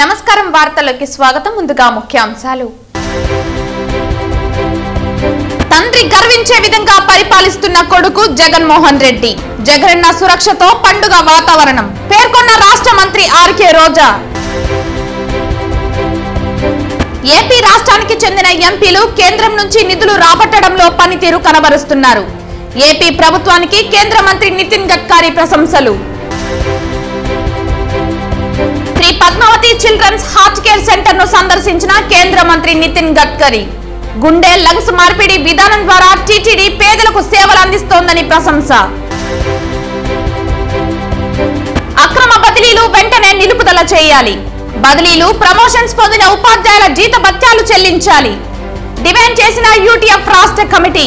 నమస్కారం వార్తల్లోకి స్వాగతం ముందుగా ముఖ్యాంశాలు తండ్రి గర్వించే విధంగా పరిపాలిస్తున్న కొడుకు జగన్మోహన్ రెడ్డి జగనన్న సురక్షతో పండుగ వాతావరణం పేర్కొన్న రాష్ట్ర మంత్రి ఆర్కే రోజా ఏపీ రాష్ట్రానికి చెందిన ఎంపీలు కేంద్రం నుంచి నిధులు రాబట్టడంలో పనితీరు కనబరుస్తున్నారు ఏపీ ప్రభుత్వానికి కేంద్ర మంత్రి నితిన్ గడ్కరీ ప్రశంసలు Sri Padmavathi children's heart care centre ను సందర్శించిన కేంద్ర మంత్రి నితిన్ గడ్కరీ గుండె లంగ్స్ మార్పిడి విధానం ద్వారా టీటీడీ పేదలకు సేవలు అందిస్తోందని ప్రశంస అక్రమ బదిలీలు వెంటనే నిలుపుదల చేయాలి బదిలీలు ప్రమోషన్స్ పొందిన ఉపాధ్యాయుల జీత భత్యాలు చెల్లించాలి డిమాండ్ చేసిన యూటీఎఫ్ రాష్ట్ర కమిటీ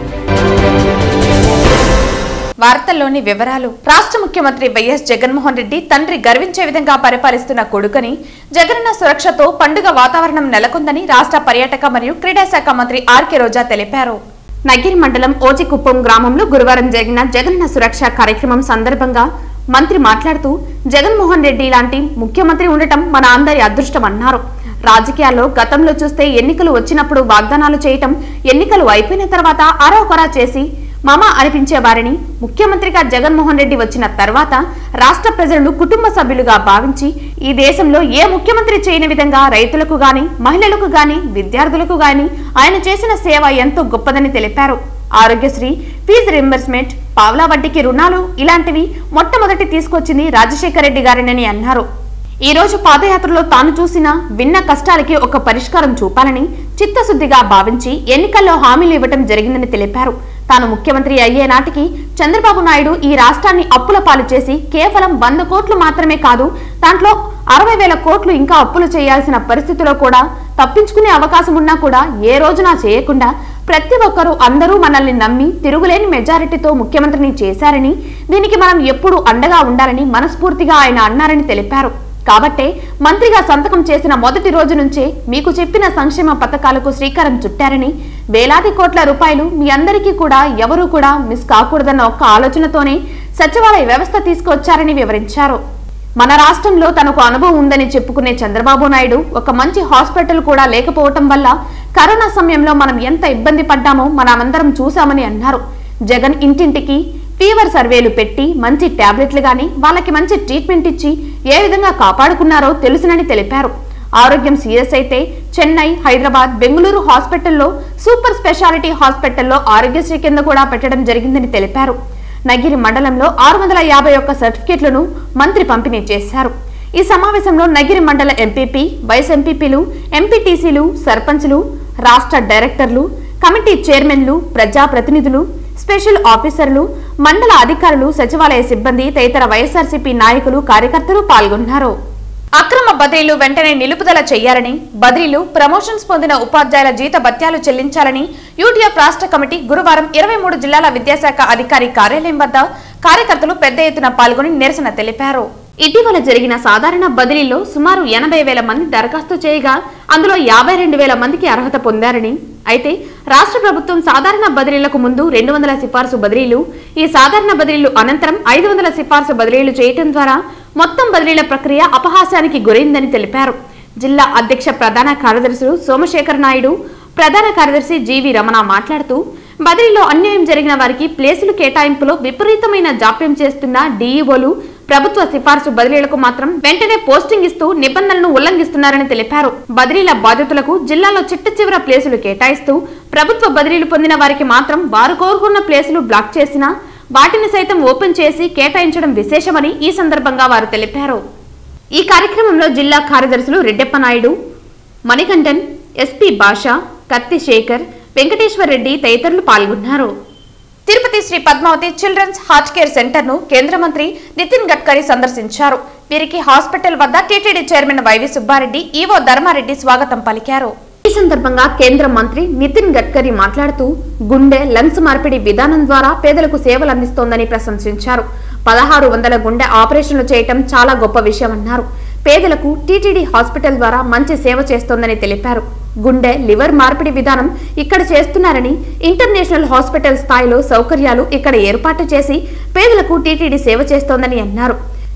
వార్తల్లోని వివరాలు రాష్ట్ర ముఖ్యమంత్రి వైఎస్ జగన్మోహన్ రెడ్డి తండ్రి గర్వించే విధంగా పరిపాలిస్తున్న కొడుకని జగనన్న సురక్షతో పండుగ వాతావరణం నెలకొందని రాష్ట్ర పర్యాటక మరియు క్రీడా శాఖ మంత్రి ఆర్కే రోజా తెలిపారు నగిరి మండలం ఓజికుప్పం గ్రామంలో గురువారం జరిగిన జగనన్న సురక్ష కార్యక్రమం సందర్భంగా మంత్రి మాట్లాడుతూ జగన్మోహన్ రెడ్డి లాంటి ముఖ్యమంత్రి ఉండటం మన అందరి అదృష్టం అన్నారు రాజకీయాల్లో గతంలో చూస్తే ఎన్నికలు వచ్చినప్పుడు వాగ్దానాలు చేయటం ఎన్నికలు అయిపోయిన తర్వాత అరోకొరా చేసి మామ అనిపించే వారిని ముఖ్యమంత్రిగా జగన్మోహన్ రెడ్డి వచ్చిన తర్వాత రాష్ట్ర ప్రజలను కుటుంబ సభ్యులుగా భావించి ఈ దేశంలో ఏ ముఖ్యమంత్రి చేయని విధంగా రైతులకు గాని మహిళలకు గాని విద్యార్థులకు గాని ఆయన చేసిన సేవ ఎంతో గొప్పదని తెలిపారు ఆరోగ్యశ్రీ ఫీజు రింబర్స్మెంట్ పావలా వడ్డీకి రుణాలు ఇలాంటివి మొట్టమొదటి తీసుకొచ్చింది రాజశేఖర రెడ్డి గారినని అన్నారు ఈ రోజు పాదయాత్రలో తాను చూసిన విన్న కష్టాలకి ఒక పరిష్కారం చూపాలని చిత్తశుద్ధిగా భావించి ఎన్నికల్లో హామీలు ఇవ్వటం జరిగిందని తెలిపారు తాను ముఖ్యమంత్రి అయ్యే నాటికి చంద్రబాబు నాయుడు ఈ రాష్ట్రాన్ని అప్పుల పాలు చేసి కేవలం వంద కోట్లు మాత్రమే కాదు దాంట్లో అరవై వేల కోట్లు ఇంకా అప్పులు చేయాల్సిన పరిస్థితిలో కూడా తప్పించుకునే అవకాశం ఉన్నా కూడా ఏ రోజున చేయకుండా ప్రతి ఒక్కరూ అందరూ మనల్ని నమ్మి తిరుగులేని మెజారిటీతో ముఖ్యమంత్రిని చేశారని దీనికి మనం ఎప్పుడూ అండగా ఉండాలని మనస్ఫూర్తిగా ఆయన అన్నారని తెలిపారు కాబట్టే మంత్రిగా సంతకం చేసిన మొదటి రోజు నుంచే మీకు చెప్పిన సంక్షేమ పథకాలకు శ్రీకారం చుట్టారని వేలాది కోట్ల రూపాయలు మీ అందరికీ కూడా ఎవరూ కూడా మిస్ కాకూడదన్న ఒక్క ఆలోచనతోనే సచివాలయ వ్యవస్థ తీసుకొచ్చారని వివరించారు మన రాష్ట్రంలో తనకు అనుభవం ఉందని చెప్పుకునే చంద్రబాబు నాయుడు ఒక మంచి హాస్పిటల్ కూడా లేకపోవటం వల్ల కరోనా సమయంలో మనం ఎంత ఇబ్బంది పడ్డామో మనమందరం చూశామని అన్నారు జగన్ ఇంటింటికి ఫీవర్ సర్వేలు పెట్టి మంచి టాబ్లెట్లు గాని వాళ్ళకి మంచి ట్రీట్మెంట్ ఇచ్చి ఏ విధంగా కాపాడుకున్నారో తెలుసునని తెలిపారు ఆరోగ్యం సీరియస్ అయితే చెన్నై హైదరాబాద్ బెంగళూరు హాస్పిటల్లో సూపర్ స్పెషాలిటీ హాస్పిటల్లో ఆరోగ్యశ్రీ కింద కూడా పెట్టడం జరిగిందని తెలిపారు నగిరి మండలంలో ఆరు వందల యాభై ఒక్క సర్టిఫికెట్లను మంత్రి పంపిణీ చేశారు ఈ సమావేశంలో నగిరి మండల ఎంపీపీ వైస్ ఎంపీపీలు ఎంపీటీసీలు సర్పంచ్లు రాష్ట్ర డైరెక్టర్లు కమిటీ చైర్మన్లు ప్రజాప్రతినిధులు స్పెషల్ ఆఫీసర్లు మండల అధికారులు సచివాలయ సిబ్బంది తదితర వైఎస్ఆర్సీపీ నాయకులు కార్యకర్తలు పాల్గొన్నారు అక్రమ బదిలీలు వెంటనే నిలుపుదల చేయాలని బదిలీలు ప్రమోషన్స్ పొందిన ఉపాధ్యాయుల జీత భత్యాలు చెల్లించాలని యూటీఎఫ్ రాష్ట్ర కమిటీ గురువారం ఇరవై మూడు జిల్లాల విద్యాశాఖ అధికారి కార్యాలయం వద్ద కార్యకర్తలు పెద్ద ఎత్తున పాల్గొని నిరసన తెలిపారు ఇటీవల జరిగిన సాధారణ బదిలీలో సుమారు ఎనభై వేల మంది దరఖాస్తు చేయగా అందులో యాభై రెండు వేల మందికి అర్హత పొందారని అయితే రాష్ట్ర ప్రభుత్వం సాధారణ బదిలీలకు ముందు రెండు వందల సిఫార్సు బదిలీలు ఈ సాధారణ బదిలీలు అనంతరం ఐదు వందల సిఫార్సు బదిలీలు చేయటం ద్వారా మొత్తం బదిలీల ప్రక్రియ అపహాస్యానికి గురైందని తెలిపారు జిల్లా అధ్యక్ష ప్రధాన కార్యదర్శులు సోమశేఖర్ నాయుడు ప్రధాన కార్యదర్శి జీవి రమణ మాట్లాడుతూ బదిలీలో అన్యాయం జరిగిన వారికి ప్లేసులు కేటాయింపులో విపరీతమైన జాప్యం చేస్తున్న డీఈఓలు ప్రభుత్వ సిఫార్సు బదిలీలకు మాత్రం వెంటనే పోస్టింగ్ ఇస్తూ నిబంధనలను ఉల్లంఘిస్తున్నారని తెలిపారు బదిలీల బాధితులకు జిల్లాలో చిట్ట చివర ప్లేసులు కేటాయిస్తూ ప్రభుత్వ బదిలీలు పొందిన వారికి మాత్రం వారు కోరుకున్న ప్లేసులు బ్లాక్ చేసినా వాటిని సైతం ఓపెన్ చేసి కేటాయించడం విశేషమని ఈ సందర్భంగా వారు తెలిపారు ఈ కార్యక్రమంలో జిల్లా కార్యదర్శులు రెడ్డెప్ప నాయుడు మణికంఠన్ ఎస్పీ భాష కత్తి శేఖర్ వెంకటేశ్వర్ రెడ్డి తదితరులు పాల్గొన్నారు Tirupati Sri Padmavathi children's heart care centre ను కేంద్ర మంత్రి నితిన్ గడ్కరీ సందర్శించారు వీరికి హాస్పిటల్ వద్ద TTD chairman Y V Subba Reddy EO Dharma Reddy స్వాగతం పలికారు ఈ సందర్భంగా కేంద్ర మంత్రి నితిన్ గడ్కరీ మాట్లాడుతూ గుండె లంగ్స్ మార్పిడి విధానం ద్వారా పేదలకు సేవలు అందిస్తోందని ప్రశంసించారు పదహారు వందల గుండె ఆపరేషన్లు చేయటం చాలా గొప్ప విషయమన్నారు పేదలకు టీటీడీ హాస్పిటల్ ద్వారా మంచి సేవ చేస్తోందని తెలిపారు గుండె లివర్ మార్పిడి విధానం ఇక్కడ చేస్తున్నారని ఇంటర్నేషనల్ హాస్పిటల్ స్థాయిలో సౌకర్యాలు ఇక్కడ ఏర్పాటు చేసి పేదలకు టీటీడీ సేవ చేస్తోందని అన్నారు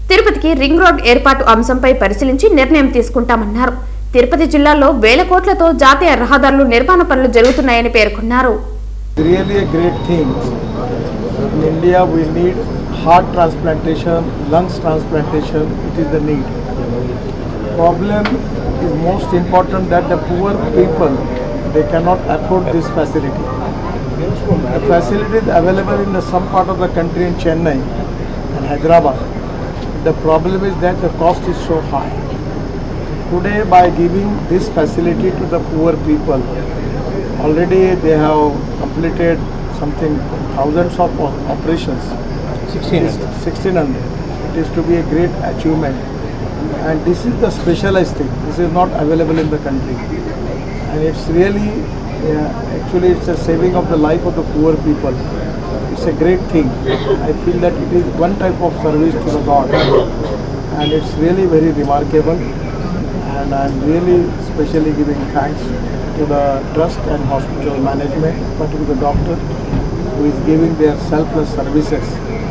తిరుపతికి రింగ్ రోడ్ ఏర్పాటు అంశంపై పరిశీలించి నిర్ణయం తీసుకుంటామన్నారు తిరుపతి జిల్లాలో వేల కోట్లతో జాతీయ రహదారులు నిర్మాణ పనులు జరుగుతున్నాయని పేర్కొన్నారు It's really a great thing. In India, we need heart transplantation, lungs transplantation. It is the need. Problem is most important that the poor people they cannot afford this facility. The facility is available in the some part of the country in Chennai and Hyderabad. The problem is that the cost is so high. Today, by giving this facility to the poor people, already they have completed something thousands of o- operations 1600 it is to be a great achievement and this is the specialized thing this is not available in the country and it's really yeah, actually it's a saving of the life of the poor people it's a great thing i feel that it is one type of service to the god and it's really very remarkable and I'm really specially giving thanks to the trust and hospital management, particularly the doctor who is giving their selfless services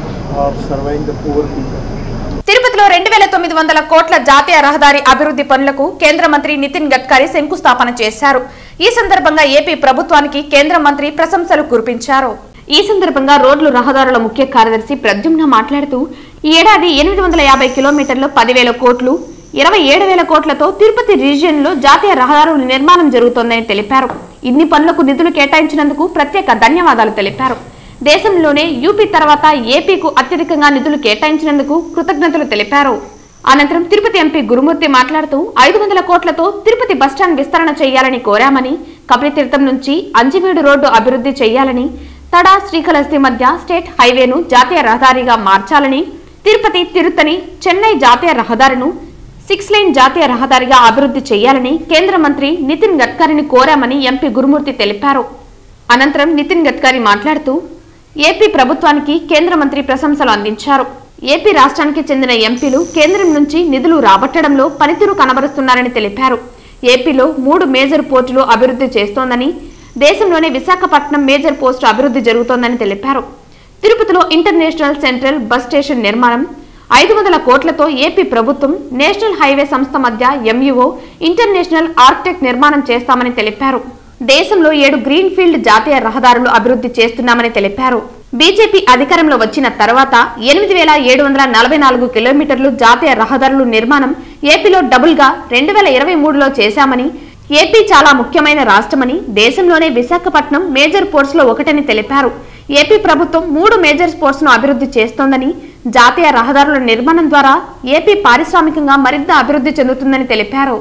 of serving the poor people. తిరుపతిలో రెండు వేల తొమ్మిది వందల కోట్ల జాతీయ రహదారి అభివృద్ధి పనులకు కేంద్ర మంత్రి నితిన్ గడ్కరీ శంకుస్థాపన చేశారు ఈ సందర్భంగా ఏపీ ప్రభుత్వానికి కేంద్ర మంత్రి ప్రశంసలు కురిపించారు ఈ సందర్భంగా రోడ్లు రహదారుల ముఖ్య కార్యదర్శి ప్రద్యుమ్న మాట్లాడుతూ ఈ ఏడాది ఎనిమిది వందల యాభై కిలోమీటర్లు పదివేల కోట్లు ఇరవై ఏడు వేల కోట్లతో తిరుపతి రీజియన్లో జాతీయ రహదారుల నిర్మాణం జరుగుతోందని తెలిపారు ఇన్ని పనులకు నిధులు కేటాయించినందుకు ప్రత్యేక ధన్యవాదాలు తెలిపారు దేశంలోనే యూపీ తర్వాత ఏపీకు అత్యధికంగా నిధులు కేటాయించినందుకు కృతజ్ఞతలు తెలిపారు అనంతరం తిరుపతి ఎంపీ గురుమూర్తి మాట్లాడుతూ ఐదు వందల కోట్లతో తిరుపతి బస్టాండ్ విస్తరణ చేయాలని కోరామని కపిలతీర్థం నుంచి అంజిమేడు రోడ్డు అభివృద్ధి చేయాలని తడా శ్రీకాళహస్తి మధ్య స్టేట్ హైవేను జాతీయ రహదారిగా మార్చాలని తిరుపతి తిరుత్తని చెన్నై జాతీయ రహదారిను సిక్స్ లైన్ జాతీయ రహదారిగా అభివృద్ధి చేయాలని కేంద్ర మంత్రి నితిన్ గడ్కరీని కోరామని ఎంపీ గురుమూర్తి తెలిపారు అనంతరం నితిన్ గడ్కరీ మాట్లాడుతూ ఏపీ ప్రభుత్వానికి కేంద్ర మంత్రి ప్రశంసలు అందించారు ఏపీ రాష్ట్రానికి చెందిన ఎంపీలు కేంద్రం నుంచి నిధులు రాబట్టడంలో పనితీరు కనబరుస్తున్నారని తెలిపారు ఏపీలో మూడు మేజర్ పోర్టులు అభివృద్ధి చేస్తోందని దేశంలోనే విశాఖపట్నం మేజర్ పోస్టు అభివృద్ధి జరుగుతోందని తెలిపారు తిరుపతిలో ఇంటర్నేషనల్ సెంట్రల్ బస్ స్టేషన్ నిర్మాణం ఐదు వందల కోట్లతో ఏపీ ప్రభుత్వం నేషనల్ హైవే సంస్థ మధ్య ఎంయుఓ ఇంటర్నేషనల్ ఆర్కిటెక్ట్ నిర్మాణం చేస్తామని తెలిపారు దేశంలో ఏడు గ్రీన్ ఫీల్డ్ జాతీయ రహదారులు అభివృద్ధి చేస్తున్నామని తెలిపారు బీజేపీ అధికారంలో వచ్చిన తర్వాత ఎనిమిది వేల ఏడు వందల నలభై నాలుగు కిలోమీటర్లు జాతీయ రహదారులు నిర్మాణం ఏపీలో డబుల్ గా రెండు వేల ఇరవై మూడులో చేశామని ఏపీ చాలా ముఖ్యమైన రాష్ట్రమని దేశంలోనే విశాఖపట్నం మేజర్ పోర్ట్స్ లో ఒకటని తెలిపారు ఏపీ ప్రభుత్వం మూడు మేజర్ స్పోర్ట్స్ ను అభివృద్ధి చేస్తోందని జాతీయ రహదారుల నిర్మాణం ద్వారా ఏపీ పారిశ్రామికంగా మరింత అభివృద్ధి చెందుతుందని తెలిపారు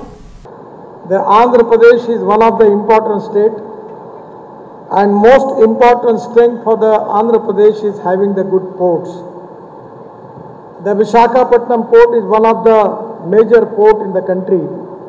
The Andhra Pradesh is one of the important state and most important strength for the Andhra Pradesh is having the good ports. The Visakhapatnam port is one of the major port in the country.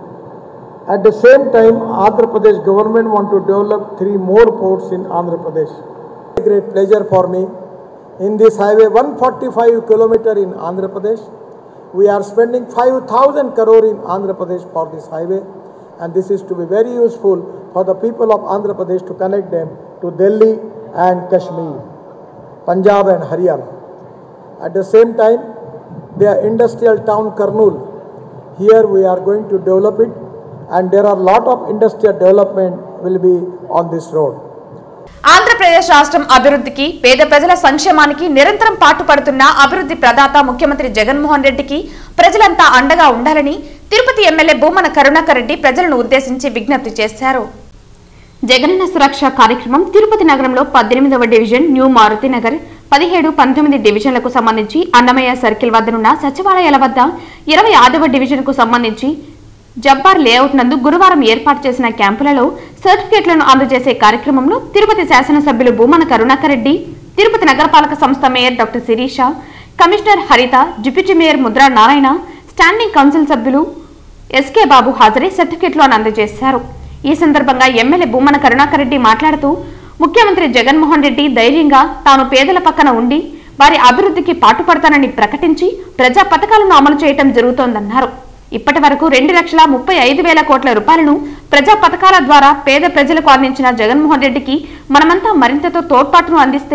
At the same time, Andhra Pradesh government want to develop three more ports in Andhra Pradesh. A great pleasure for me. In this highway, 145 kilometer in Andhra Pradesh, we are spending 5,000 crore in Andhra Pradesh for this highway, and this is to be very useful for the people of Andhra Pradesh to connect them to Delhi and Kashmir, Punjab and Haryana. At the same time, the industrial town Karnool, here we are going to develop it, and there are lot of industrial development will be on this road. Andhra Pradesh రాష్ట్రం అభివృద్ధికి పేద ప్రజల సంక్షేమానికి నిరంతరం పాటుపడుతున్న అభివృద్ధి ప్రదాత ముఖ్యమంత్రి జగన్మోహన్ రెడ్డికి ప్రజలంతా అండగా ఉండాలని తిరుపతి ఎమ్మెల్యే భూమన కరుణాకర్ రెడ్డి ప్రజలను ఉద్దేశించి విజ్ఞప్తి చేశారు జగనన్న సురక్ష కార్యక్రమం తిరుపతి నగరంలో పద్దెనిమిదవ డివిజన్ న్యూ మారుతి నగర్ పదిహేడు పంతొమ్మిది డివిజన్లకు సంబంధించి అన్నమయ్య సర్కిల్ వద్దనున్న సచివాలయాల వద్ద ఇరవై ఆరవ డివిజన్కు సంబంధించి జబ్బార్ లేఅవుట్ నందు గురువారం ఏర్పాటు చేసిన క్యాంపులలో సర్టిఫికేట్లను అందజేసే కార్యక్రమంలో తిరుపతి శాసనసభ్యులు భూమన కరుణాకర్ రెడ్డి తిరుపతి నగరపాలక సంస్థ mayor doctor Sirisha commissioner Haritha deputy mayor Mudra Narayana standing council సభ్యులు ఎస్కే బాబు హాజరై సర్టిఫికెట్లను అందజేశారు ఈ సందర్భంగా ఎమ్మెల్యే భూమన కరుణాకర్ రెడ్డి మాట్లాడుతూ ముఖ్యమంత్రి జగన్మోహన్ రెడ్డి ధైర్యంగా తాను పేదల పక్కన ఉండి వారి అభివృద్ధికి పాటుపడతానని ప్రకటించి ప్రజా పథకాలను అమలు చేయటం జరుగుతోందన్నారు ఇప్పటి వరకు రెండు లక్షల ముప్పై ఐదు వేల కోట్ల రూపాయలను ప్రజా పథకాల ద్వారా పేద ప్రజలకు అందించిన జగన్మోహన్ రెడ్డికి మనమంతా మరింతతో తోడ్పాటును అందిస్తే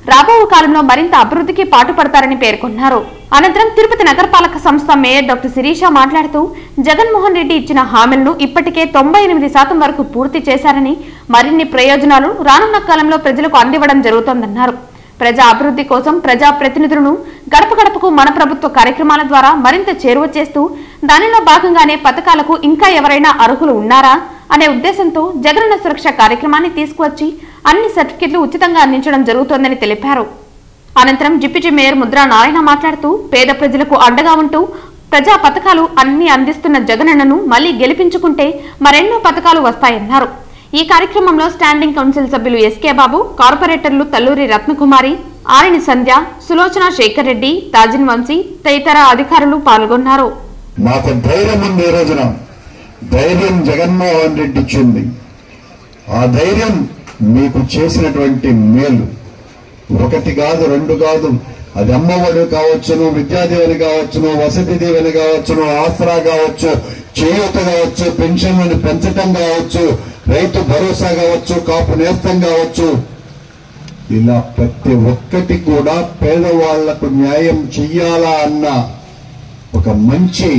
రాబో కాలంలో మరింత అభివృద్ధికి పాటుపడతారని పేర్కొన్నారు అనంతరం తిరుపతి నగరపాలక సంస్థ మేయర్ డాక్టర్ శిరీష మాట్లాడుతూ జగన్మోహన్ రెడ్డి ఇచ్చిన హామీలను ఇప్పటికే తొంభై ఎనిమిది శాతం వరకు పూర్తి చేశారని మరిన్ని ప్రయోజనాలు రానున్న కాలంలో ప్రజలకు అందివ్వడం జరుగుతోందన్నారు ప్రజా అభివృద్ధి కోసం ప్రజా ప్రతినిధులను గడప గడపకు మన ప్రభుత్వ కార్యక్రమాల ద్వారా మరింత చేరువ చేస్తూ దానిలో భాగంగానే పథకాలకు ఇంకా ఎవరైనా అర్హులు ఉన్నారా అనే ఉద్దేశంతో జగనన్న సురక్ష కార్యక్రమాన్ని తీసుకువచ్చి అన్ని సర్టిఫికెట్లు ఉచితంగా అందించడం జరుగుతోందని తెలిపారు అనంతరం డిప్యూటీ మేయర్ ముద్రా నారాయణ మాట్లాడుతూ పేద ప్రజలకు అండగా ఉంటూ ప్రజా పథకాలు అన్ని అందిస్తున్న జగనన్నను మళ్లీ గెలిపించుకుంటే మరెన్నో పథకాలు వస్తాయన్నారు ఈ కార్యక్రమంలో స్టాండింగ్ కౌన్సిల్ సభ్యులు ఎస్కే బాబు కార్పొరేటర్లు తల్లూరి రత్నకుమారి ఆరిని సంధ్య సులోచన శేఖర్ రెడ్డి తాజిన్ వంశీ తదితర అధికారులు పాల్గొన్నారు మాకు ధైర్యం ఉంది ఈ రోజున ధైర్యం జగన్మోహన్ రెడ్డి ఇచ్చింది ఆ ధైర్యం మీకు చేసినటువంటి మేలు ఒకటి కాదు రెండు కాదు అది అమ్మఒడి కావచ్చును విద్యాదీవెన కావచ్చును వసతి దీవెన కావచ్చును ఆసరా కావచ్చు చేయూత కావచ్చు పెన్షన్లను పెంచటం కావచ్చు రైతు భరోసా కావచ్చు కాపు నేస్తం కావచ్చు ఇలా ప్రతి ఒక్కటి కూడా పేదవాళ్లకు న్యాయం చెయ్యాలా అన్న ఒక మంచి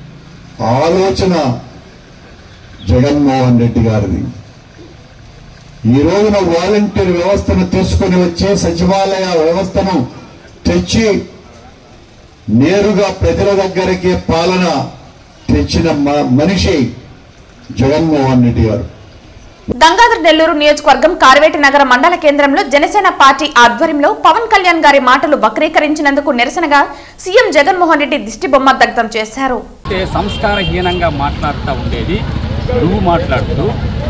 ఆలోచన జగన్మోహన్ రెడ్డి గారిది ఈ రోజున వాలంటీర్ వ్యవస్థను తీసుకొని వచ్చే సచివాలయ వ్యవస్థను తెచ్చి నేరుగా ప్రజల దగ్గరికి పాలన తెచ్చిన మ- మనిషి జగన్మోహన్ రెడ్డి గారు గంగాధర్ నెల్లూరు నియోజకవర్గం కార్వేటి నగర మండల కేంద్రంలో జనసేన పార్టీ ఆధ్వర్యంలో పవన్ కళ్యాణ్ గారి మాటలు వక్రీకరించినందుకు నిరసనగా సీఎం జగన్మోహన్ రెడ్డి దిష్టి బొమ్మ దగ్ధం చేశారు అయితే సంస్కారహీనంగా మాట్లాడుతూ ఉండేది నువ్వు మాట్లాడుతూ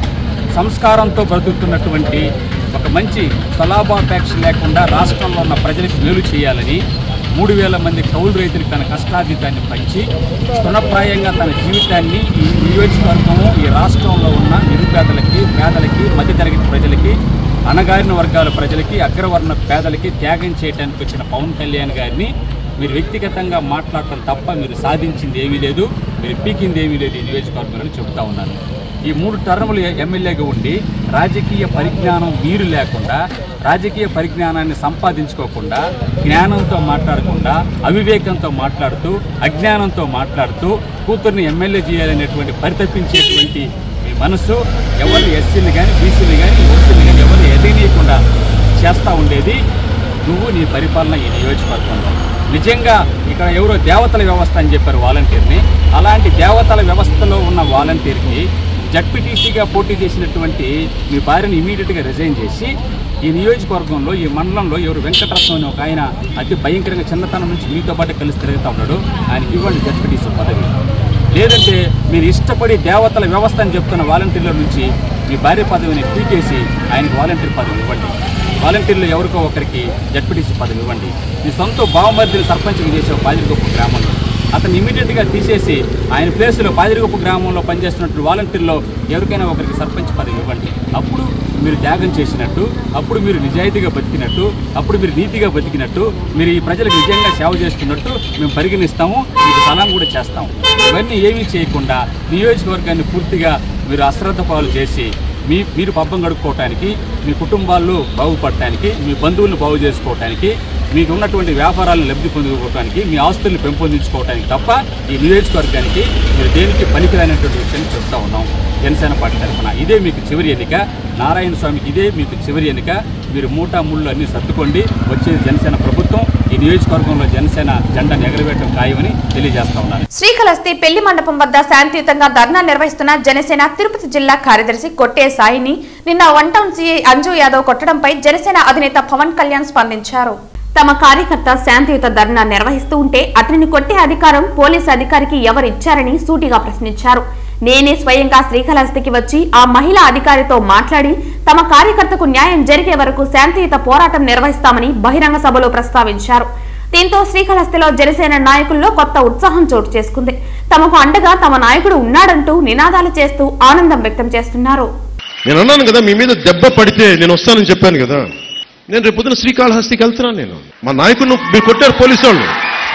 సంస్కారంతో బ్రతుకుతున్నటువంటి ఒక మంచి స్వలాభాపేక్ష లేకుండా రాష్ట్రంలో ఉన్న ప్రజలకు మేలు చేయాలని మూడు వేల మంది కౌలు రైతులకు తన కష్టాతీతాన్ని పంచి స్థునప్రాయంగా తన జీవితాన్ని ఈ నియోజకవర్గము ఈ రాష్ట్రంలో ఉన్న నిరుపేదలకి పేదలకి మధ్యతరగతి ప్రజలకి అణగారిన వర్గాల ప్రజలకి అగ్రవర్ణ పేదలకి త్యాగం చేయడానికి వచ్చిన పవన్ కళ్యాణ్ గారిని మీరు వ్యక్తిగతంగా మాట్లాడటం తప్ప మీరు సాధించింది ఏమీ లేదు మీరు పీకింది ఏమీ లేదు ఈ నియోజకవర్గంలో చెబుతా ఉన్నాను ఈ మూడు టర్ములు ఎమ్మెల్యేగా ఉండి రాజకీయ పరిజ్ఞానం మీరు లేకుండా రాజకీయ పరిజ్ఞానాన్ని సంపాదించుకోకుండా జ్ఞానంతో మాట్లాడకుండా అవివేకంతో మాట్లాడుతూ అజ్ఞానంతో మాట్లాడుతూ కూతుర్ని ఎమ్మెల్యే చేయాలనేటువంటి పరితపించేటువంటి మీ మనసు ఎవరు ఎస్సీలు కానీ బీసీలు కానీ ఓసీలు కానీ ఎవరు ఎదగనీయకుండా చేస్తూ ఉండేది నువ్వు నీ పరిపాలన ఈ నియోజకవర్గంలో నిజంగా ఇక్కడ ఎవరో దేవతల వ్యవస్థ అని చెప్పారు వాలంటీర్ని అలాంటి దేవతల వ్యవస్థలో ఉన్న వాలంటీర్కి జడ్పీటీసీగా పోటీ చేసినటువంటి మీ భార్యను ఇమీడియట్గా రిజైన్ చేసి ఈ నియోజకవర్గంలో ఈ మండలంలో ఎవరు వెంకటరత్నం అని ఒక ఆయన అతి భయంకరంగా చిన్నతనం నుంచి మీతో పాటు కలిసి తిరుగుతూ ఉన్నాడు ఆయనకి ఇవ్వండి జడ్పీటీసీ పదవి లేదంటే మీరు ఇష్టపడి దేవతల వ్యవస్థ అని చెప్తున్న వాలంటీర్ల నుంచి మీ భార్య పదవిని పీకేసి ఆయనకి వాలంటీర్ పదవి ఇవ్వండి వాలంటీర్లు ఎవరికో ఒకరికి జడ్పీటీసీ పదవి ఇవ్వండి మీ సొంత బావమర్దిని సర్పంచ్గా చేసే పాదిరిగొప్ప గ్రామంలో అతను ఇమీడియట్గా తీసేసి ఆయన ప్లేస్లో పాదిరిగొప్ప గ్రామంలో పనిచేస్తున్నట్టు వాలంటీర్లో ఎవరికైనా ఒకరికి సర్పంచ్ పదవి ఇవ్వండి అప్పుడు మీరు త్యాగం చేసినట్టు అప్పుడు మీరు నిజాయితీగా బతికినట్టు అప్పుడు మీరు నీతిగా బతికినట్టు మీరు ఈ ప్రజలకు నిజంగా సేవ చేస్తున్నట్టు మేము పరిగణిస్తాము మీకు సలాం కూడా చేస్తాము ఇవన్నీ ఏమీ చేయకుండా నియోజకవర్గాన్ని పూర్తిగా మీరు అశ్రద్ధ పాలు చేసి మీ మీరు పబ్బం గడుపుకోవటానికి మీ కుటుంబాలు బాగుపడటానికి మీ బంధువులను బాగు చేసుకోవటానికి మీకు ఉన్నటువంటి వ్యాపారాలను లబ్ధి పొందుకోవటానికి మీ ఆస్తుల్ని పెంపొందించుకోవటానికి తప్ప ఈ నియోజకవర్గానికి మీరు దేనికి పనికిరానటువంటి విషయాన్ని చెప్తా ఉన్నాం జనసేన పార్టీ తరఫున ఇదే మీకు చివరి ఎన్నిక నారాయణ స్వామికి ఇదే మీకు చివరి ఎన్నిక మీరు మూటా ముళ్ళు అన్ని సర్దుకోండి వచ్చేది జనసేన ప్రభుత్వం ఈ నియోజకవర్గంలో జనసేన జెండాను ఎగరవేయడం ఖాయమని తెలియజేస్తా ఉన్నారు శ్రీకాళహస్తి పెళ్లి మండపం వద్ద శాంతియుతంగా ధర్నా నిర్వహిస్తున్న జనసేన తిరుపతి జిల్లా కార్యదర్శి కొట్టే సాయిని నిన్న one town CI Anju Yadav కొట్టడంపై జనసేన అధినేత పవన్ కళ్యాణ్ స్పందించారు తమ కార్యకర్త శాంతియుత ధర్నా నిర్వహిస్తూ ఉంటే అతనిని కొట్టే అధికారం పోలీసు అధికారికి ఎవరిచ్చారని సూటిగా ప్రశ్నించారు నేనే స్వయంగా శ్రీకాళహస్తికి వచ్చి ఆ మహిళా అధికారితో మాట్లాడి తమ కార్యకర్తకు న్యాయం జరిగే వరకు శాంతియుత పోరాటం నిర్వహిస్తామని బహిరంగ సభలో ప్రస్తావించారు దీంతో శ్రీకాళహస్తిలో జనసేన నాయకుల్లో కొత్త ఉత్సాహం చోటు చేసుకుంది తమకు అండగా తమ నాయకుడు ఉన్నాడంటూ నినాదాలు చేస్తూ ఆనందం వ్యక్తం చేస్తున్నారు నేను అన్నాను కదా మీ మీద దెబ్బ పడితే నేను వస్తానని చెప్పాను కదా నేను రేపు పొద్దున శ్రీకాళహస్తికి వెళ్తున్నాను నేను మా నాయకుడు మీరు కొట్టారు పోలీసు వాళ్ళు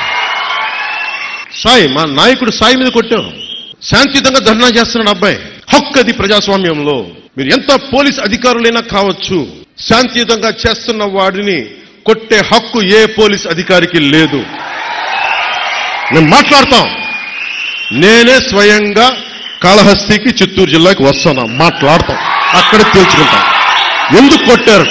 సాయి మా నాయకుడు సాయి మీద కొట్టారు శాంతియుతంగా ధర్నా చేస్తున్నాడు అబ్బాయి హక్కు అది ప్రజాస్వామ్యంలో మీరు ఎంత పోలీస్ అధికారులైనా కావచ్చు శాంతియుతంగా చేస్తున్న వాడిని కొట్టే హక్కు ఏ పోలీస్ అధికారికి లేదు నేను మాట్లాడతాం నేనే స్వయంగా కాళహస్తికి చిత్తూరు జిల్లాకి వస్తాను మాట్లాడతాం అక్కడ తేల్చుకుంటాం ఎందుకు కొట్టారు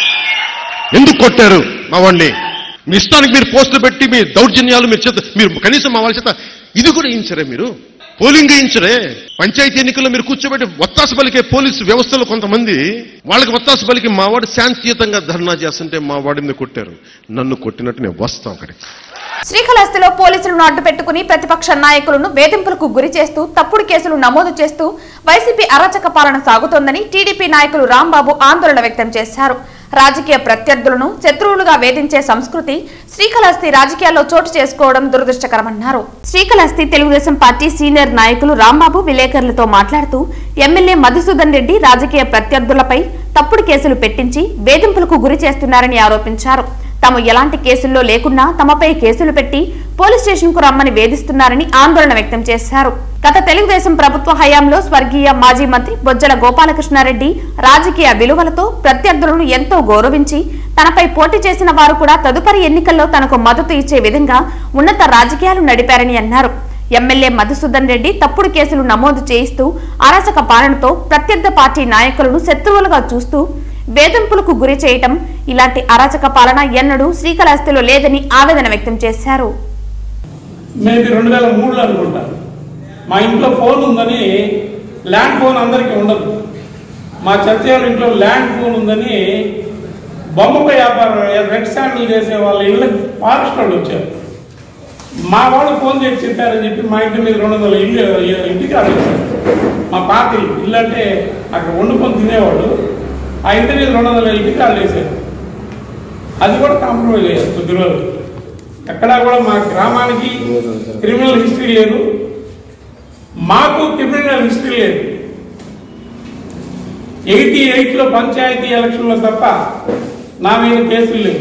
ఎందుకు కొట్టారు మా వాడిని మీ ఇష్టానికి మీరు పోస్టులు పెట్టి మీ దౌర్జన్యాలు మీరు చేత మీరు కనీసం మా వాళ్ళ చేత ఇది కూడా వేయించరే మీరు పోలింగ్ వేయించరే పంచాయతీ ఎన్నికల్లో మీరు కూర్చోబెట్టి ఒత్తాసు పలికే పోలీసు వ్యవస్థలో కొంతమంది వాళ్ళకి ఒత్తాసు పలికి మా వాడు శాంతియుతంగా ధర్నా చేస్తుంటే మా వాడి మీద కొట్టారు నన్ను కొట్టినట్టు నేను వస్తాం అక్కడికి శ్రీకాళహస్తిలో పోలీసులను అడ్డుపెట్టుకుని ప్రతిపక్ష నాయకులను వేధింపులకు గురి చేస్తూ తప్పుడు కేసులు నమోదు చేస్తూ వైసీపీ అరాచక పాలన సాగుతోందని టీడీపీ నాయకులు రాంబాబు ఆందోళన వ్యక్తం చేశారు రాజకీయ ప్రత్యర్థులను శత్రువులుగా వేధించే సంస్కృతి శ్రీకాళహస్తి రాజకీయాల్లో చోటు చేసుకోవడం దురదృష్టకరమన్నారు శ్రీకాళహస్తి తెలుగుదేశం పార్టీ సీనియర్ నాయకులు రాంబాబు విలేకరులతో మాట్లాడుతూ ఎమ్మెల్యే మధుసూదన్ రెడ్డి రాజకీయ ప్రత్యర్థులపై తప్పుడు కేసులు పెట్టించి వేధింపులకు గురి చేస్తున్నారని ఆరోపించారు తాము ఎలాంటి కేసుల్లో లేకున్నా తమపై కేసులు పెట్టి పోలీస్ స్టేషన్ కు రమ్మని వేధిస్తున్నారని ఆందోళన వ్యక్తం చేశారు గత తెలుగుదేశం ప్రభుత్వ హయాంలో స్వర్గీయ మాజీ మంత్రి బొజ్జల గోపాలకృష్ణారెడ్డి రాజకీయ విలువలతో ప్రత్యర్థులను ఎంతో గౌరవించి తనపై పోటీ చేసిన వారు కూడా తదుపరి ఎన్నికల్లో తనకు మద్దతు ఇచ్చే విధంగా ఉన్నత రాజకీయాలు నడిపారని అన్నారు ఎమ్మెల్యే మధుసూదన్ రెడ్డి తప్పుడు కేసులు నమోదు చేయిస్తూ అరాచక పాలనతో ప్రత్యర్థ పార్టీ నాయకులను శత్రువులుగా చూస్తూ వేధింపులకు గురి చేయటం ఇలాంటి అరాచక పాలన ఎన్నడూ శ్రీకాళహస్తిలో లేదని ఆవేదన వ్యక్తం చేశారు మేబీ రెండు వేల మూడులో అనుకుంటా మా ఇంట్లో ఫోన్ ఉందని ల్యాండ్ ఫోన్ అందరికీ ఉండదు మా చర్చల ఇంట్లో ల్యాండ్ ఫోన్ ఉందని బొమ్మపై వ్యాపారం రెడ్ శాండిల్ చేసే వాళ్ళ ఇళ్ళకి ఫారెస్ట్ వాళ్ళు వచ్చారు మా వాళ్ళు ఫోన్ చేసి చెప్పారని చెప్పి మా ఇంటి మీద రెండు వందల ఇల్లు ఇంటికి ఆడేశారు మా పాత ఇల్లు ఇల్లు అంటే అక్కడ వండుకొని తినేవాళ్ళు ఆ ఇంటి మీద రెండు వందల ఇంటికి ఆడేశారు అది కూడా కాంప్రమైజ్ అయ్యారు కొద్ది రోజులు ఎక్కడా కూడా మా గ్రామానికి క్రిమినల్ హిస్టరీ లేదు మాకు క్రిమినల్ హిస్టరీ లేదు ఎయిటీ ఎయిట్లో పంచాయతీ ఎలక్షన్లో తప్ప నా మీద కేసులు లేవు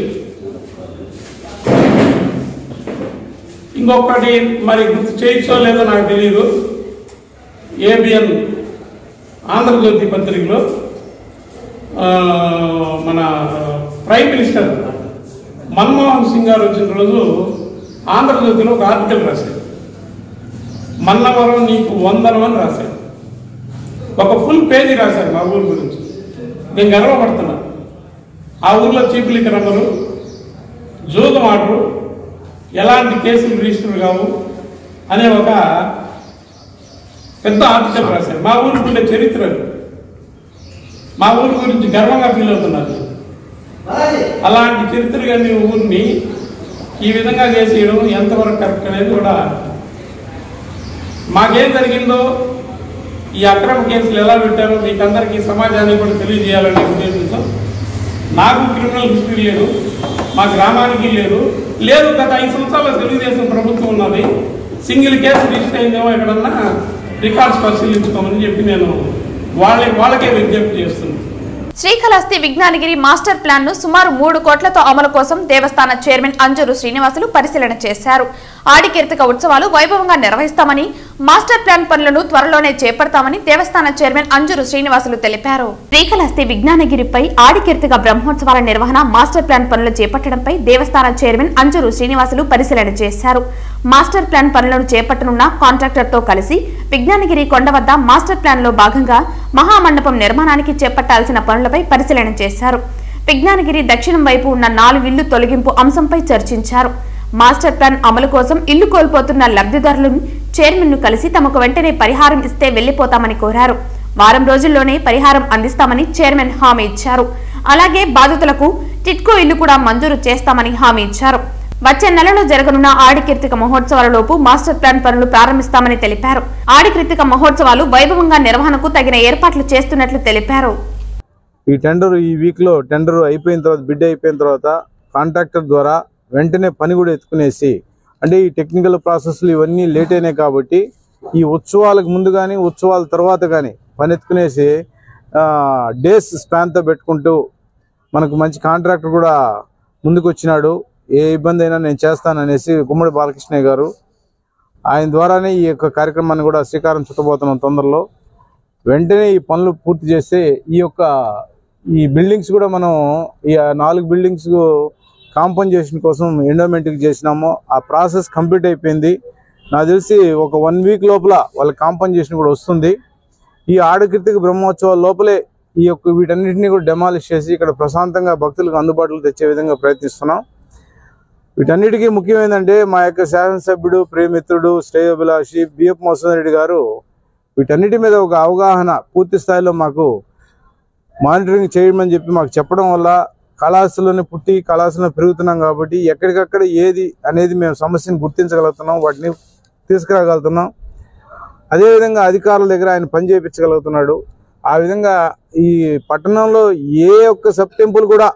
ఇంకొకటి మరి గుర్తు చేయొచ్చో లేదో నాకు తెలియదు ఏబిఎన్ ఆంధ్రజ్యోతి పత్రికలో ఆ, మన ప్రైమ్ మినిస్టర్ మన్మోహన్ సింగ్ గారు వచ్చిన రోజు ఆంధ్రజ్యోతిలో ఒక ఆర్టికల్ రాశారు మన్నవరం నీకు వందనం అని రాశారు ఒక ఫుల్ పేజీ రాశారు మా ఊరి గురించి నేను గర్వపడుతున్నా ఆ ఊర్లో చీఫ్ లిక్కర్ అమ్మరు జూదం ఆడరు ఎలాంటి కేసులు రిజిస్టర్ కావు అనే ఒక పెద్ద ఆర్టికల్ రాశారు మా ఊరికి ఉండే చరిత్ర అది. మా ఊరి గురించి గర్వంగా ఫీల్ అవుతున్నారు అలాంటి చరిత్ర కలిగిన ఊరిని ఈ విధంగా చేసేయడం ఎంతవరకు కరెక్ట్ అనేది కూడా మాకేం జరిగిందో ఈ అక్రమ కేసులు ఎలా పెట్టారో మీకు అందరికీ సమాజానికి కూడా తెలియజేయాలనే ఉద్దేశంతో నాకు క్రిమినల్ హిస్టరీ లేదు మా గ్రామానికి లేదు లేదు గత ఐదు సంవత్సరాల తెలుగుదేశం ప్రభుత్వం ఉన్నది సింగిల్ కేసు రిజిస్టర్ అయిందేమో ఎక్కడన్నా రికార్డ్స్ పరిశీలించుకోమని చెప్పి నేను వాళ్ళ వాళ్ళకే విజ్ఞప్తి చేస్తున్నాను శ్రీకాళహస్తి విజ్ఞానగిరి మాస్టర్ ప్లాన్ ను సుమారు మూడు కోట్లతో అమలు కోసం దేవస్థాన చైర్మన్ అంజూరు శ్రీనివాసులు పరిశీలన చేశారు ఆడికీర్తిక ఉత్సవాలు వైభవంగా నిర్వహిస్తామని మాస్టర్ ప్లాన్ పనులను త్వరలోనే చేపడతామని దేవస్థాన చైర్మన్ అంజూరు శ్రీనివాసులు తెలిపారు శ్రీకాళహస్తి విజ్ఞానగిరిపై ఆడికీర్తిక బ్రహ్మోత్సవాల నిర్వహణ మాస్టర్ ప్లాన్ పనులు చేపట్టడంపై దేవస్థాన చైర్మన్ అంజూరు శ్రీనివాసులు పరిశీలన చేశారు మాస్టర్ ప్లాన్ పనులను చేపట్టనున్న కాంట్రాక్టర్ తో కలిసి విజ్ఞానగిరి కొండ వద్ద మాస్టర్ ప్లాన్ లో భాగంగా మహామండపం నిర్మాణానికి చేపట్టాల్సిన పనులపై పరిశీలన చేశారు విజ్ఞానగిరి దక్షిణం వైపు ఉన్న నాలుగు ఇళ్లు తొలగింపు అంశంపై చర్చించారు మాస్టర్ ప్లాన్ అమలు కోసం ఇల్లు కోల్పోతున్న లబ్ధిదారులను చైర్మన్ ను కలిసి తమకు వెంటనే పరిహారం ఇస్తే వెళ్లిపోతామని కోరారు వారం రోజుల్లోనే పరిహారం అందిస్తామని చైర్మన్ హామీ ఇచ్చారు అలాగే బాధితులకు టిట్కో ఇల్లు కూడా మంజూరు చేస్తామని హామీ ఇచ్చారు వచ్చే నెలలో జరగనున్న ఆడికీర్తిక మహోత్సవాలలోపు మాస్టర్ ప్లాన్ పనులు ప్రారంభిస్తామని తెలిపారు ఆడికీర్తిక మహోత్సవాలు వైభవంగా నిర్వహణకు తగిన ఏర్పాట్లు చేస్తున్నట్లు తెలిపారు ఈ టెండర్ ఈ వీక్ లో టెండర్ అయిపోయిన తర్వాత బిడ్ అయిపోయిన తర్వాత కాంట్రాక్టర్ ద్వారా వెంటనే పని కూడా ఎత్తుకునేసి అంటే ఈ టెక్నికల్ ప్రాసెస్లు ఇవన్నీ లేట్ అయినాయి కాబట్టి ఈ ఉత్సవాలకు ముందు కానీ ఉత్సవాల తర్వాత కానీ పని ఎత్తుకునేసి డేస్ స్పాన్తో పెట్టుకుంటూ మనకు మంచి కాంట్రాక్టర్ కూడా ముందుకు వచ్చినాడు ఏ ఇబ్బంది అయినా నేను చేస్తాననేసి గుమ్మడి బాలకృష్ణయ్య గారు ఆయన ద్వారానే ఈ యొక్క కార్యక్రమాన్ని కూడా శ్రీకారం చుట్టబోతున్నాం తొందరలో వెంటనే ఈ పనులు పూర్తి చేస్తే ఈ యొక్క ఈ బిల్డింగ్స్ కూడా మనం ఈ నాలుగు బిల్డింగ్స్ కాంపన్సేషన్ కోసం ఎండోమెంట్కి చేసినామో ఆ ప్రాసెస్ కంప్లీట్ అయిపోయింది నాకు తెలిసి ఒక వన్ వీక్ లోపల వాళ్ళ కాంపన్సేషన్ కూడా వస్తుంది ఈ ఆడకృతిక బ్రహ్మోత్సవాల లోపలే ఈ యొక్క వీటన్నిటిని కూడా డెమాలిష్ చేసి ఇక్కడ ప్రశాంతంగా భక్తులకు అందుబాటులో తెచ్చే విధంగా ప్రయత్నిస్తున్నాం వీటన్నిటికీ ముఖ్యమైనదంటే మా యొక్క శాసనసభ్యుడు ప్రియమిత్రుడు శ్రేయోభిలాషి బిఎఫ్ మోహన్ రెడ్డి గారు వీటన్నిటి మీద ఒక అవగాహన పూర్తి స్థాయిలో మాకు మానిటరింగ్ చేయమని చెప్పి మాకు చెప్పడం వల్ల కళాశాలలోనే పుట్టి కళాశాలలో పెరుగుతున్నాం కాబట్టి ఎక్కడికక్కడ ఏది అనేది మేము సమస్యను గుర్తించగలుగుతున్నాం వాటిని తీసుకురాగలుగుతున్నాం అదేవిధంగా అధికారుల దగ్గర ఆయన పని చేయించగలుగుతున్నాడు ఆ విధంగా ఈ పట్టణంలో ఏ ఒక్క సబ్ టెంపుల్ కూడా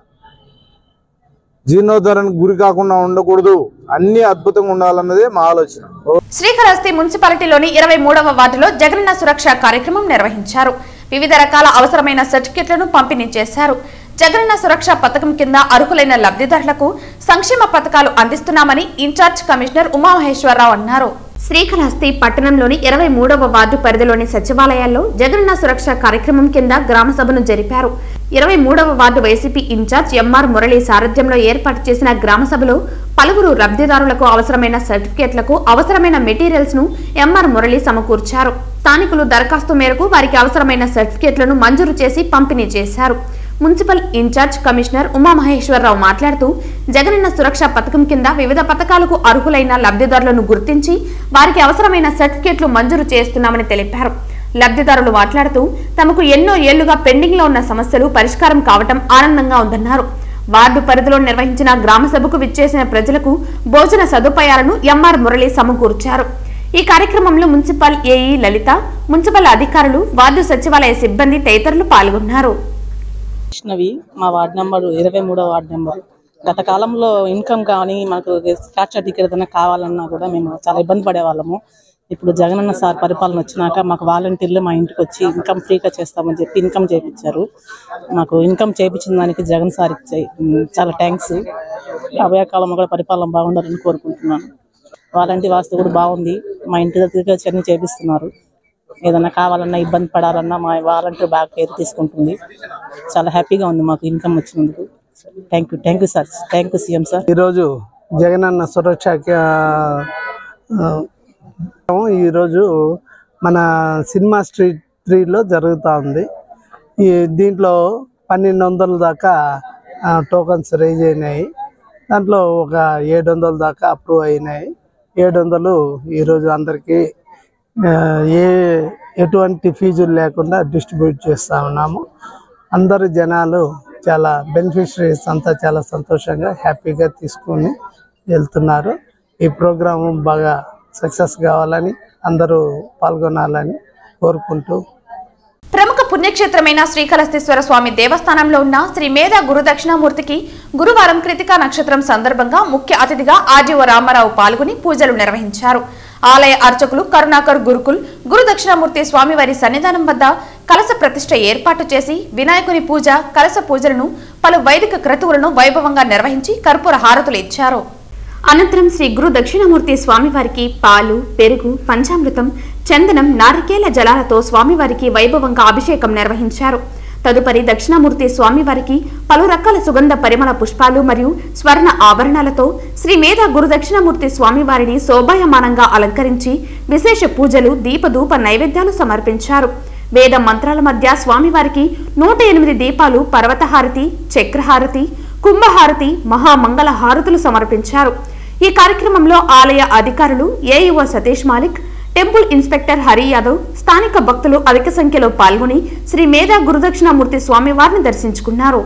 జీర్ణోద్ధరణకు గురి కాకుండా ఉండకూడదు అన్ని అద్భుతంగా ఉండాలన్నదే మా ఆలోచన శ్రీకాళహస్తి మున్సిపాలిటీలోని ఇరవై మూడవ వార్డులో జగనన్న సురక్ష కార్యక్రమం నిర్వహించారు వివిధ రకాల అవసరమైన సర్టిఫికెట్లను పంపిణీ చేశారు జగనన్న సురక్ష పథకం కింద అర్హులైన లబ్ధిదారులకు సంక్షేమ పథకాలు అందిస్తున్నామని ఇన్ఛార్జ్ కమిషనర్ ఉమామహేశ్వరరావు అన్నారు శ్రీకాళహస్తి పట్టణంలోని ఇరవై మూడవ వార్డు పరిధిలోని సచివాలయాల్లో జగనన్న సురక్ష కార్యక్రమం కింద గ్రామ సభను జరిపారు ఇరవై మూడవ ward YCP incharge MR Murali సారథ్యంలో ఏర్పాటు చేసిన గ్రామ సభలో పలువురు లబ్ధిదారులకు అవసరమైన సర్టిఫికేట్లకు అవసరమైన మెటీరియల్స్ ను ఎంఆర్ మురళి సమకూర్చారు స్థానికులు దరఖాస్తు మేరకు వారికి అవసరమైన సర్టిఫికేట్లను మంజూరు చేసి పంపిణీ చేశారు మున్సిపల్ ఇన్ఛార్జ్ కమిషనర్ ఉమామహేశ్వరరావు మాట్లాడుతూ జగనన్న సురక్ష పథకం కింద వివిధ పథకాలకు అర్హులైన లబ్ధిదారులను గుర్తించి వారికి అవసరమైన సర్టిఫికేట్లు మంజూరు చేస్తున్నామని తెలిపారు లబ్ధిదారులు మాట్లాడుతూ తమకు ఎన్నో ఏళ్లుగా పెండింగ్ లో ఉన్న సమస్యలు పరిష్కారం కావటం ఆనందంగా ఉందన్నారు వార్డు పరిధిలో నిర్వహించిన గ్రామ సభకు విచ్చేసిన ప్రజలకు భోజన సదుపాయాలను ఎంఆర్ మురళి సమకూర్చారు ఈ కార్యక్రమంలో మున్సిపల్ ఏఈ లలిత మున్సిపల్ అధికారులు వార్డు సచివాలయ సిబ్బంది తదితరులు పాల్గొన్నారు వైష్ణవి మా వార్డ్ నెంబర్ ఇరవై మూడో వార్డ్ నెంబర్ గత కాలంలో ఇన్కమ్ కానీ మనకు స్కాచ్ సర్టిఫికేట్ ఏదైనా కావాలన్నా కూడా మేము చాలా ఇబ్బంది పడేవాళ్ళము ఇప్పుడు జగనన్న సార్ పరిపాలన వచ్చినాక మాకు వాలంటీర్లు మా ఇంటికి వచ్చి ఇన్కమ్ ఫ్రీగా చేస్తామని చెప్పి ఇన్కమ్ చేయించారు మాకు ఇన్కమ్ చేయించిన దానికి జగన్ సార్కి చే- చాలా థ్యాంక్స్ రాబోయే కాలంలో కూడా పరిపాలన బాగుండాలని కోరుకుంటున్నాను వాలంటీర్ వాస్తు కూడా బాగుంది మా ఇంటి దగ్గరికి వచ్చి అన్ని చేపిస్తున్నారు ఏదైనా కావాలన్నా ఇబ్బంది పడాలన్నా మా వాలంటీర్ బాగా కేర్ తీసుకుంటుంది చాలా హ్యాపీగా ఉంది మాకు ఇన్కమ్ వచ్చినందుకు thank you thank you sir thank you CM sir ఈరోజు జగనన్న సురక్ష ఈరోజు మన సినిమా స్ట్రీట్ త్రీలో జరుగుతూ ఉంది ఈ దీంట్లో పన్నెండు వందల దాకా టోకన్స్ రేజ్ అయినాయి దాంట్లో ఒక ఏడు వందల దాకా అప్రూవ్ అయినాయి ఏడు వందలు ఈరోజు అందరికీ ఆ, ఏ ఎటువంటి ఫీజులు లేకుండా డిస్ట్రిబ్యూట్ చేస్తూ ఉన్నాము అందరు జనాలు చాలా బెనిఫిషరీస్ అంతా చాలా సంతోషంగా హ్యాపీగా తీసుకొని వెళ్తున్నారు ఈ ప్రోగ్రాం బాగా సక్సెస్ కావాలని అందరూ పాల్గొనాలని కోరుకుంటూ ప్రముఖ పుణ్యక్షేత్రమైన శ్రీకాళహస్తీశ్వర స్వామి దేవస్థానంలో ఉన్న శ్రీ మేధ గురు దక్షిణామూర్తికి గురువారం కృతికా నక్షత్రం సందర్భంగా ముఖ్య అతిథిగా ఆర్జీఓ రామారావు పాల్గొని పూజలు నిర్వహించారు ఆలయ అర్చకులు కరుణాకర్ గురుకుల్ గురు దక్షిణామూర్తి స్వామివారి సన్నిధానం వద్ద కలశ ప్రతిష్ఠ ఏర్పాటు చేసి వినాయకుని పూజ కలశ పూజలను పలు వైదిక క్రతువులను వైభవంగా నిర్వహించి కర్పూర హారతులు ఇచ్చారు అనంతరం శ్రీ గురు దక్షిణామూర్తి స్వామివారికి పాలు పెరుగు పంచామృతం చందనం నారికేల జలాలతో స్వామివారికి వైభవంగా అభిషేకం నిర్వహించారు తదుపరి దక్షిణామూర్తి స్వామివారికి పలు రకాల సుగంధ పరిమళ పుష్పాలు మరియు స్వర్ణ ఆభరణాలతో శ్రీ మేధా గురు దక్షిణామూర్తి స్వామివారిని శోభాయమానంగా అలంకరించి విశేష పూజలు దీపధూప నైవేద్యాలు సమర్పించారు వేద మంత్రాల మధ్య స్వామివారికి నూట ఎనిమిది దీపాలు పర్వతహారతి చక్రహారతి కుంభహారతి మహామంగళ హారతులు సమర్పించారు ఈ కార్యక్రమంలో ఆలయ అధికారులు AEO Satish Malik temple inspector Hari Yadav స్థానిక భక్తులు అధిక సంఖ్యలో పాల్గొని శ్రీ మేధా గురుదక్షిణామూర్తి స్వామివారిని దర్శించుకున్నారు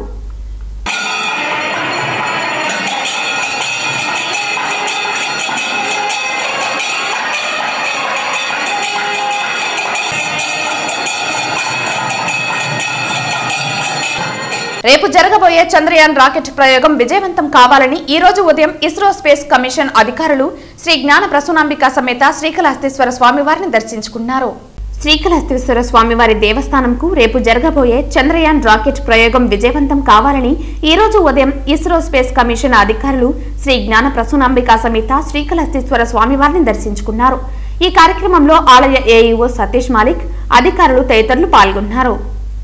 రేపు జరగబోయే చంద్రయాన్ రాకెట్ ప్రయోగం విజయవంతం కావాలని ఈ రోజు ఉదయం ఇస్రో స్పేస్ కమిషన్ అధికారులు శ్రీ జ్ఞాన ప్రసూనాంబిక సమేత శ్రీకాళహస్తీశ్వర స్వామివారిని దర్శించుకున్నారు శ్రీకాళహస్తీశ్వర స్వామివారి దేవస్థానంకు రేపు జరగబోయే చంద్రయాన్ రాకెట్ ప్రయోగం విజయవంతం కావాలని ఈ రోజు ఉదయం ఇస్రో స్పేస్ కమిషన్ అధికారులు శ్రీ జ్ఞాన ప్రసూనాంబిక సమేత శ్రీకాళహస్తీశ్వర స్వామివారిని దర్శించుకున్నారు ఈ కార్యక్రమంలో ఆలయ ఏఈఓ సతీష్ మాలిక్ అధికారులు తదితరులు పాల్గొన్నారు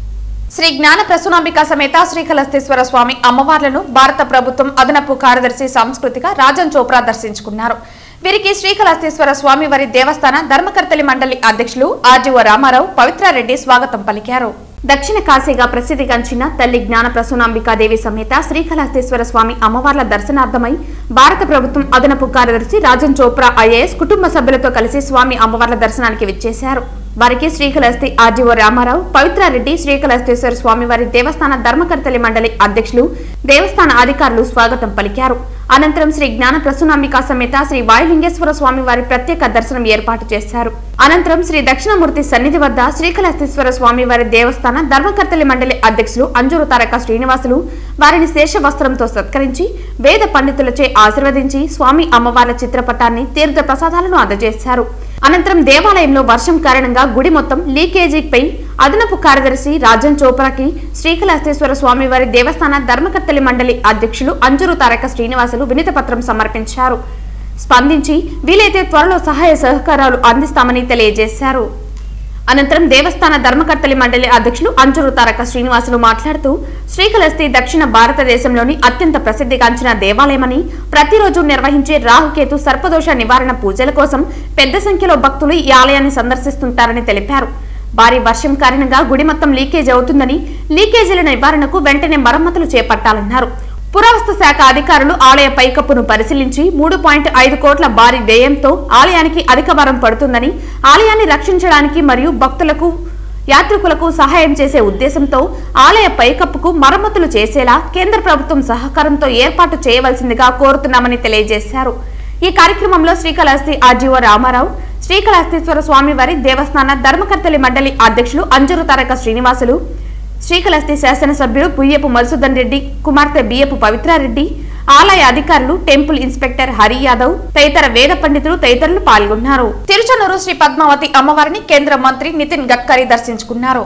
శ్రీ జ్ఞాన ప్రసూనాంబిక సమేత శ్రీకళహస్తీశ్వర స్వామి అమ్మవార్లను భారత ప్రభుత్వం అదనపు కార్యదర్శి సాంస్కృతిక రాజన్ చోప్రా దర్శించుకున్నారు వీరికి శ్రీకళహస్తీశ్వర స్వామి వారి దేవస్థాన ధర్మకర్తలి మండలి అధ్యక్షులు ఆర్జీఓ రామారావు పవిత్రారెడ్డి స్వాగతం పలికారు దక్షిణ కాశీగా ప్రసిద్ధిగాంచిన తల్లి జ్ఞాన ప్రసూనాంబికాదేవి సమేత శ్రీకళహస్తీశ్వర స్వామి అమ్మవార్ల దర్శనార్థమై భారత ప్రభుత్వం అదనపు కార్యదర్శి రాజన్ చోప్రా ఐఏఎస్ కుటుంబ సభ్యులతో కలిసి స్వామి అమ్మవార్ల దర్శనానికి విచ్చేశారు వారికి శ్రీకళహస్తి ఆర్జీఓ రామారావు పవిత్రారెడ్డి శ్రీకళహస్తేశ్వర స్వామి వారి దేవస్థాన ధర్మకర్తలి మండలి అధ్యక్షులు దేవస్థాన అధికారులు స్వాగతం పలికారు అనంతరం శ్రీ జ్ఞాన ప్రసూనాంబికా సమేత శ్రీ వాయులింగేశ్వర స్వామి వారి ప్రత్యేక దర్శనం ఏర్పాటు చేశారు అనంతరం శ్రీ దక్షిణమూర్తి సన్నిధి వద్ద శ్రీకళహస్తీశ్వర స్వామి వారి దేవస్థాన ధర్మకర్తలి మండలి అధ్యక్షులు అంజూరు తారక శ్రీనివాసులు వారిని శేష వస్త్రంతో సత్కరించి వేద పండితులచే ఆశీర్వదించి స్వామి అమ్మవార్ల చిత్రపటాన్ని తీర్థ ప్రసాదాలను అందజేశారు అనంతరం దేవాలయంలో వర్షం కారణంగా గుడి మొత్తం లీకేజీపై అదనపు కార్యదర్శి రాజన్ చోప్రాకి శ్రీకళహస్తేశ్వర స్వామి వారి దేవస్థాన ధర్మకర్తలి మండలి అధ్యక్షులు అంజురు తారక శ్రీనివాసులు వినతి పత్రం సమర్పించారు స్పందించి వీలైతే త్వరలో సహాయ సహకారాలు అందిస్తామని తెలియజేశారు అనంతరం దేవస్థాన ధర్మకర్తలి మండలి అధ్యక్షులు అంజురు తారక శ్రీనివాసులు మాట్లాడుతూ శ్రీకళహస్తి దక్షిణ భారతదేశంలోని అత్యంత ప్రసిద్ధిగాంచిన దేవాలయమని ప్రతిరోజు నిర్వహించే రాహుకేతు సర్పదోష నివారణ పూజల కోసం పెద్ద సంఖ్యలో భక్తులు ఈ ఆలయాన్ని సందర్శిస్తుంటారని తెలిపారు భారీ వర్షం కారణంగా గుడి మొత్తం లీకేజ్ అవుతుందని లీకేజీల నివారణకు వెంటనే మరమ్మతులు చేపట్టాలన్నారు పురావస్తు శాఖ అధికారులు ఆలయ పైకప్పును పరిశీలించి మూడు పాయింట్ ఐదు కోట్ల భారీ వ్యయంతో ఆలయానికి అధిక భారం పడుతుందని ఆలయాన్ని రక్షించడానికి మరియు భక్తులకు యాత్రికులకు సహాయం చేసే ఉద్దేశంతో ఆలయ పైకప్పుకు మరమ్మతులు చేసేలా కేంద్ర ప్రభుత్వం సహకారంతో ఏర్పాటు చేయవలసిందిగా కోరుతున్నామని తెలియజేశారు ఈ కార్యక్రమంలో శ్రీకాళహస్తి ఆర్జీఓ రామారావు శ్రీకాళహస్తీశ్వర స్వామి వారి దేవస్థాన ధర్మకర్తలి మండలి అధ్యక్షులు అంజరు తారక శ్రీనివాసులు శ్రీకాళహస్తి శాసనసభ్యుడు పుయ్యపు మధుసూదన్ రెడ్డి కుమార్తె బియ్యపు పవిత్రారెడ్డి ఆలయ అధికారులు టెంపుల్ ఇన్స్పెక్టర్ హరి యాదవ్ తదితర వేద పండితులు తదితరులు పాల్గొన్నారు తిరుచనూరు శ్రీ పద్మావతి అమ్మవారిని కేంద్ర మంత్రి నితిన్ గడ్కరీ దర్శించుకున్నారు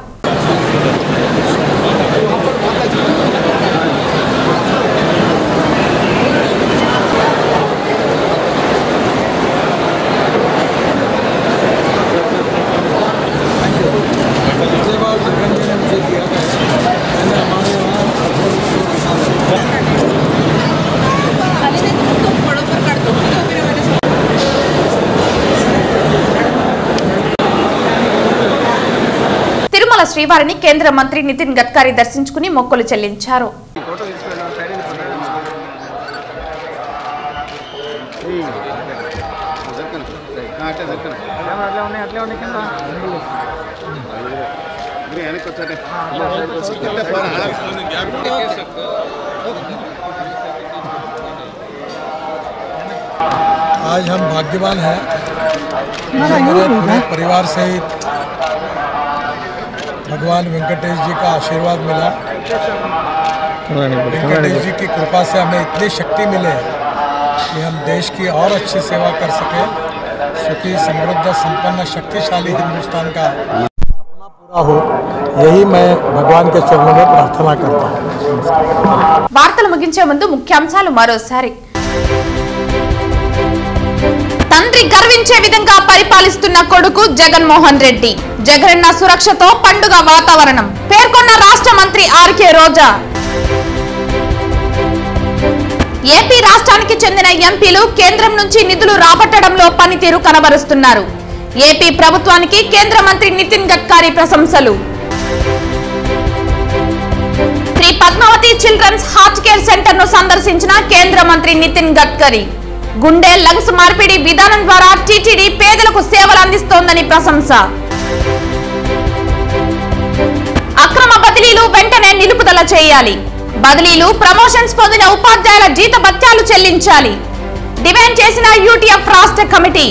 తిరుమల శ్రీవారిని కేంద్ర మంత్రి నితిన్ గడ్కరీ దర్శించుకుని మొక్కులు చెల్లించారు आज हम भाग्यवान हैं कि हमारे पूरे परिवार सहित भगवान वेंकटेश जी का आशीर्वाद मिला वेंकटेश जी की कृपा से हमें इतनी शक्ति मिले कि हम देश की और अच्छी सेवा कर सके सुखी समृद्ध संपन्न शक्तिशाली हिंदुस्तान का सपना पूरा हो यही मैं भगवान के चरणों में प्रार्थना करता हूँ వార్తలు ముగించే ముందు ముఖ్యాంశాలు మరోసారి తండ్రి గర్వించే విధంగా పరిపాలిస్తున్న కొడుకు జగన్మోహన్ రెడ్డి జగనన్న సురక్షతో పండుగ వాతావరణం పేర్కొన్న రాష్ట్ర మంత్రి ఆర్కే రోజా ఏపీ రాష్ట్రానికి చెందిన ఎంపీలు కేంద్రం నుంచి నిధులు రాబట్టడంలో పనితీరు కనబరుస్తున్నారు ఏపీ ప్రభుత్వానికి కేంద్ర మంత్రి నితిన్ గడ్కరీ ప్రశంసలు Sri Padmavathi children's heart care centre ను సందర్శించిన కేంద్ర మంత్రి నితిన్ గడ్కరీ గుండె లంగ్స్ మార్పిడి విధానం ద్వారా టీటీడీ పేదలకు సేవలు అందిస్తోందని ప్రశంస అక్రమ బదిలీలు వెంటనే నిలుపుదల చేయాలి బదిలీలు ప్రమోషన్స్ పొందిన ఉపాధ్యాయుల జీత భత్యాలు చెల్లించాలి డిమాండ్ చేసిన యూటీఎఫ్ రాష్ట్ర కమిటీ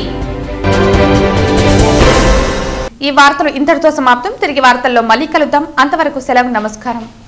ఈ వార్తలు ఇంతటితో సమాప్తం తిరిగి వార్తల్లో మళ్ళీ కలుద్దాం అంతవరకు సెలవు నమస్కారం